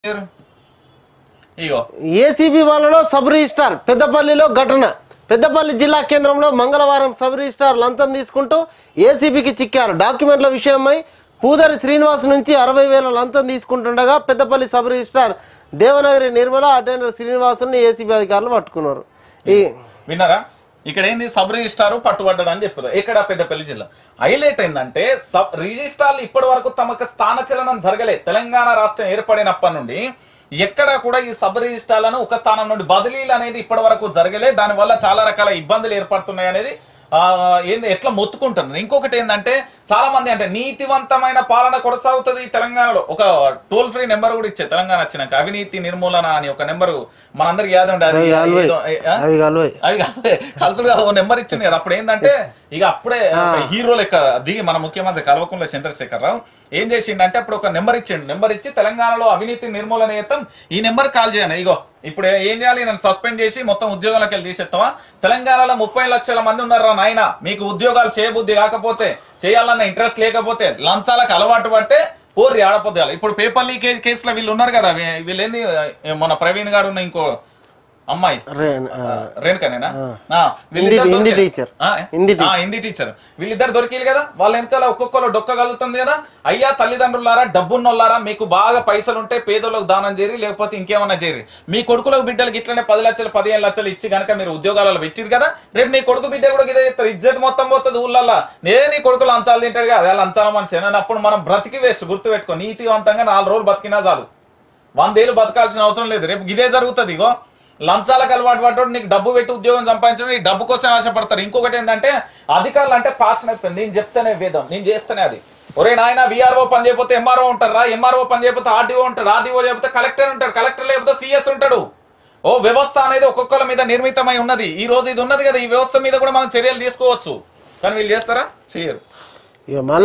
ఎవరు? ఇగో ఏసీబీ వాళ్ళలో సబ్ రిజిస్టార్ పెద్దపల్లిలో ఘటన పెద్దపల్లి జిల్లా కేంద్రంలో మంగళవారం సబ్ రిజిస్టార్ లంచం తీసుకుంటూ ఏసీబీకి చిక్కారు డాక్యుమెంట్ల విషయమై పూదరి శ్రీనివాస్ నుంచి అరవై వేల లంచం తీసుకుంటుండగా Peddapalli sub registrar Devanagari Nirmala attender శ్రీనివాసుని ఏసీబీ అధికారులు పట్టుకున్నారు ఈ విన్నారా ఇక్కడ ఏంది సబ్ రిజిస్టార్ పట్టుబడ్డాడు అని చెప్పారు ఇక్కడ పెద్దపల్లి జిల్లా హైలైట్ ఏంటంటే సబ్ రిజిస్టార్లు ఇప్పటి వరకు తమకు స్థానచలనం జరగలే తెలంగాణ రాష్ట్రం ఏర్పడినప్పటి నుండి ఎక్కడ కూడా ఈ సబ్ రిజిస్టార్లను ఒక స్థానం నుండి బదిలీలు అనేది ఇప్పటి వరకు జరగలే దానివల్ల చాలా రకాల ఇబ్బందులు ఏర్పడుతున్నాయి అనేది ఆ, ఏంది ఎట్లా మొత్తుకుంటున్నారు ఇంకొకటి ఏంటంటే చాలా మంది అంటే నీతివంతమైన పాలన కొనసాగుతుంది ఈ తెలంగాణలో ఒక టోల్ ఫ్రీ నెంబర్ కూడా ఇచ్చే తెలంగాణ వచ్చినాక అవినీతి నిర్మూలన అని ఒక నెంబర్ మనందరికి యాద ఉండే అది అవి ఏదో, ఆ? అవి కాలు అవి కాదు, కలుసుడు కాదు ఓ నెంబర్ ఇచ్చింది కదా అప్పుడు ఏంటంటే ఇక అప్పుడే ఒక హీరో లెక్క దిగి మన ముఖ్యమంత్రి కల్వకుంట్ల చంద్రశేఖర్ రావు ఏం చేసిండంటే అప్పుడు ఒక నెంబర్ ఇచ్చిండు నెంబర్ ఇచ్చి తెలంగాణలో అవినీతి నిర్మూలన చేస్తాం ఈ నెంబర్ కాల్ చేయండి ఇగో ఇప్పుడు ఏం చేయాలి నన్ను సస్పెండ్ చేసి మొత్తం ఉద్యోగాలకు వెళ్ళి తీసేస్తావా తెలంగాణలో ముప్పై లక్షల మంది ఉన్నారా నాయన మీకు ఉద్యోగాలు చేయబుద్ధి కాకపోతే చేయాలన్న ఇంట్రెస్ట్ లేకపోతే లంచాలకు అలవాటు పడితే పోర్రి ఆడపోద్దాలి ఇప్పుడు పేపర్ లీకేజ్ కేసులో వీళ్ళు ఉన్నారు కదా వీ- వీళ్ళు ఏంది మన ప్రవీణ్ గారు ఉన్న ఇంకో అమ్మాయి రే ఆ, రేణుకనేనా ఆ, హిందీ వీళ్ళిద్దరు హిందీ దొరికారు. టీచర్ ఆ, హిందీ ఆ, హిందీ టీచర్ వీళ్ళిద్దరు దొరికిలు కదా వాళ్ళ వెనకాల ఒక్కొక్కరు డొక్కగలుగుతుంది కదా అయ్యా తల్లిదండ్రులారా డబ్బున్నోళ్ళారా మీకు బాగా పైసలు ఉంటే పేదోళ్ళకి దానం చేరి లేకపోతే ఇంకేమన్నా చేరి మీ కొడుకులకు బిడ్డలకు ఇట్లనే పది లక్షలు పదిహేను లక్షలు ఇచ్చి గనక మీరు ఉద్యోగాలలో పెట్టిరు కదా రేపు నీ కొడుకు బిడ్డ కూడా ఇదే చెప్తారు ఇజ్జత్ మొత్తం పోతుంది ఊళ్ళల్లో నేను నీ కొడుకు లంచాలు తింటాడు కదా అదే లంచాల మనిషి అని అప్పుడు మనం బ్రతికి వేస్ట్ గుర్తు పెట్టుకో నీతివంతంగా నాలుగు రోజులు బతికినా చాలు వందేళ్ళు బతకాల్సిన అవసరం లేదు రేపు ఇదే జరుగుతుంది ఇగో లంచాలకు అలవాటు పడ్డాడు నీకు డబ్బు పెట్టి ఉద్యోగం సంపాదించడం ఈ డబ్బు కోసం ఆశపడతారు ఇంకొకటి ఏంటంటే అధికారులు అంటే పాస్ అయిపోయింది నేను చెప్తేనే వేదం నేను చేస్తేనే అది ఒరే నాయన విఆర్ఓ పని చేయకపోతే ఎంఆర్ఓ ఉంటారా ఎంఆర్ఓ పని చేయకపోతే ఆర్డీఓ ఉంటాడు ఆర్డీఓ చేయకపోతే కలెక్టర్ ఉంటాడు కలెక్టర్ లేకపోతే సిఎస్ ఉంటాడు ఓ వ్యవస్థ అనేది ఒక్కొక్కరి మీద నిర్మితమై ఉన్నది ఈ రోజు ఇది ఉన్నది కదా ఈ వ్యవస్థ మీద కూడా మనం చర్యలు తీసుకోవచ్చు కానీ వీళ్ళు చేస్తారా చేయరు ఇక మళ్ళీ